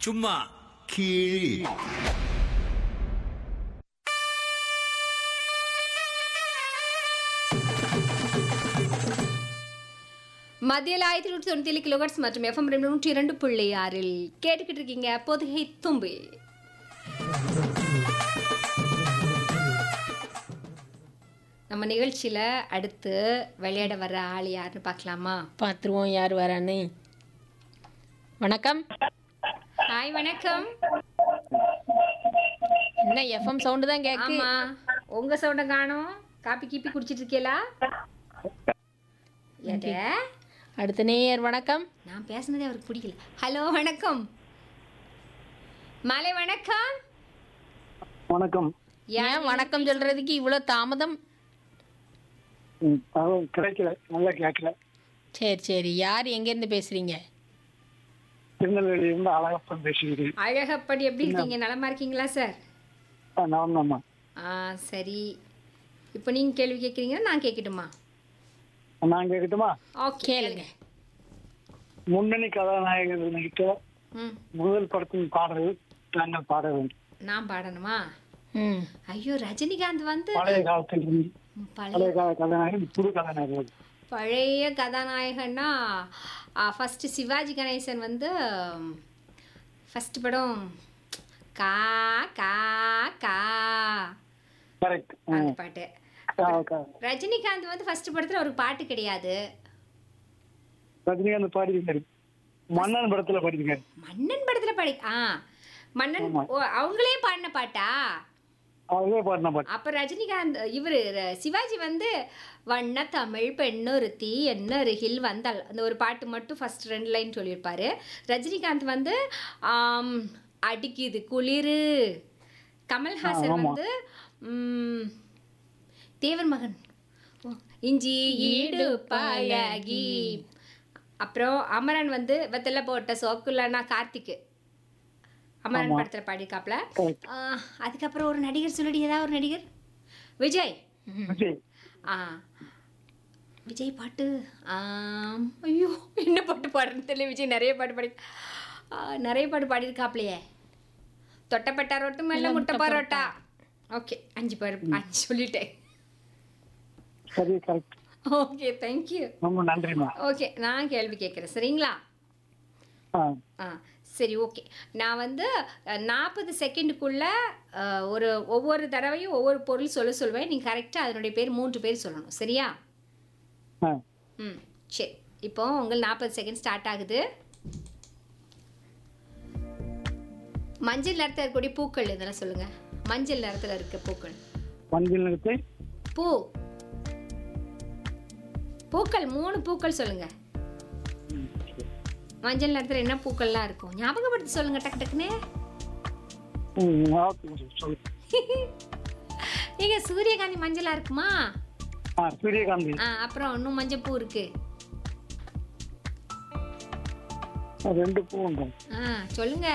சும்மா கீழ் மத்தியில் ஆயிரத்தி நூற்றி தொண்ணூத்தி ஏழு கிலோகட்ஸ் மற்றும் எஃப்எம் நூற்றி இரண்டு புள்ளி ஆறில் கேட்டுக்கிட்டு இருக்கீங்க பொதுகை தும்பி நம்ம நிகழ்ச்சியில் அடுத்து விளையாட வர்ற ஆள் யாருன்னு பார்க்கலாமா பார்த்துருவோம் யார் வரான்னு வணக்கம் ஹாய் வணக்கம் என்ன எஃப்எம் சவுண்டு தான் கேக்கு ஆமா உங்க சவுண்ட காணோம் காப்பி கீப்பி குடிச்சிட்டு இருக்கீங்களா எது அடுத்த நேயர் வணக்கம் நான் பேசுனதே அவருக்கு பிடிக்கல ஹலோ வணக்கம் மாலை வணக்கம் வணக்கம் ஏன் வணக்கம் சொல்றதுக்கு இவ்வளோ தாமதம் ம், அதான் கிடைக்கல நல்லா கேட்கல சரி சரி யார் எங்கேருந்து பேசுறீங்க திருநெல்வேலியில இருந்து அழகப்பன் பேசுகிறேன் அழகப்படி எப்படி இருக்கீங்க நலமா இருக்கீங்களா சார் ஆ, நான் தான்மா ஆ சரி இப்போ நீங்க கேள்வி கேட்குறீங்க நான் கேட்கட்டுமா நான் கேட்கட்டுமா ஓகே கேளுங்க முன்னணி கதாநாயகர் நடித்த ம் முதல் படத்தின் பாடல் தாங்கள் பாட வேண்டும் நான் பாடணுமா ம் ஐயோ ரஜினிகாந்த் வந்து பழைய காலத்தில் இருந்து பழைய பழைய கால கதாநாயகன் புது கதாநாயகன் பழைய கதாநாயகன்னா ஃபஸ்ட்டு சிவாஜி கணேசன் வந்து ஃபஸ்ட் படம் கா கா கா கரெக்ட் அந்த பாட்டு ரஜினிகாந்த் வந்து ஃபர்ஸ்ட் படத்துல ஒரு பாட்டு கிடையாது ரஜினிகாந்த் பாடியிருக்காரு மன்னன் படத்துல பாடியிருக்காரு மன்னன் படத்துல பாடி ஆ மன்னன் ஓ, அவங்களே பாடின பாட்டா அவரே பாடின பாட்டு அப்ப ரஜினிகாந்த் இவரு ர- சிவாஜி வந்து வண்ண தமிழ் பெண்ணொருத்தி என்ன அருகில் வந்தாள் அந்த ஒரு பாட்டு மட்டும் ஃபர்ஸ்ட் ரெண்டு லைன் சொல்லியிருப்பாரு ரஜினிகாந்த் வந்து ஆம், அடிக்குது குளிரு கமல்ஹாசன் வந்து ம், தேவர் மகன் ஓ, இஞ்சி ஈடு பழகி அப்புறம் அமரன் வந்து வெத்தலை போட்ட சோக்குலன்னா கார்த்திக் அமரன் படத்துல பாடியிருக்காப்ல Correct. ஆ, அதுக்கப்புறம் ஒரு நடிகர் சொல்லடி ஏதாவது ஒரு நடிகர் விஜய் விஜய் ஆ விஜய் பாட்டு ஆம், ஐயோ என்ன பாட்டு பாடுறேன்னு தெரியல விஜய் நிறைய பாட்டு பாடி ஆ, நிறைய பாட்டு பாடியிருக்காப்லையே தொட்டப்பட்டா ரொட்டு மேல முட்டை பரோட்டா ஓகே அஞ்சு பாரு அஞ்சு சொல்லிட்டேன் சரி கரெக்ட் ஓகே தேங்க்யூ ரொம்ப நன்றிம்மா ஓகே நான் கேள்வி கேட்குறேன் சரிங்களா ஆ ஆ சரி ஓகே நான் வந்து நாற்பது செகண்டுக்குள்ளே ஒரு ஒவ்வொரு தடவையும் ஒவ்வொரு பொருள் சொல்ல சொல்வேன் நீங்கள் கரெக்டாக அதனுடைய பேர் மூன்று பேர் சொல்லணும் சரியா ஆ ம் சரி இப்போ உங்கள் நாற்பது செகண்ட் ஸ்டார்ட் ஆகுது மஞ்சள் நிறத்தில் இருக்கக்கூடிய பூக்கள் இதெல்லாம் சொல்லுங்கள் மஞ்சள் நிறத்தில் இருக்க பூக்கள் மஞ்சள் நிறுத்தி பூ பூக்கள் மூணு பூக்கள் சொல்லுங்கள் மஞ்சள் நிறத்தில் என்ன பூக்கள்லாம் இருக்கும் ஞாபகப்படுத்தி சொல்லுங்கள் டக்கு டக்குன்னு ம் ஓகே சொல்லு ஏங்க சூரியகாந்தி மஞ்சளா இருக்குமா ஆ சூரியகாந்தி ஆ அப்புறம் இன்னும் மஞ்சள் பூ இருக்கு ரெண்டு பூ உண்டு ஆ சொல்லுங்க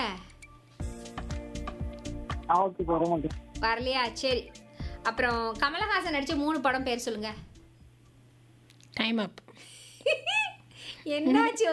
ஆவத்துக்கு வர மாட்டேன் வரலையா சரி அப்புறம் கமலஹாசன் நடிச்ச மூணு படம் பேர் சொல்லுங்க டைம் அப் என்னாச்சு